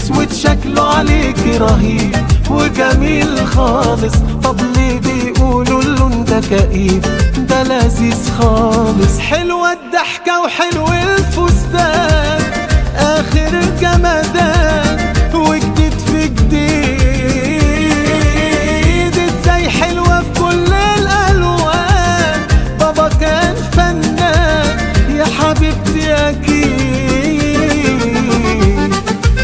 اسود شكله عليك رهيب وجميل خالص طب ليه بيقولوا له انت كئيب ده لذيذ خالص حلوة الضحكة وحلو الفستان اخر جمدان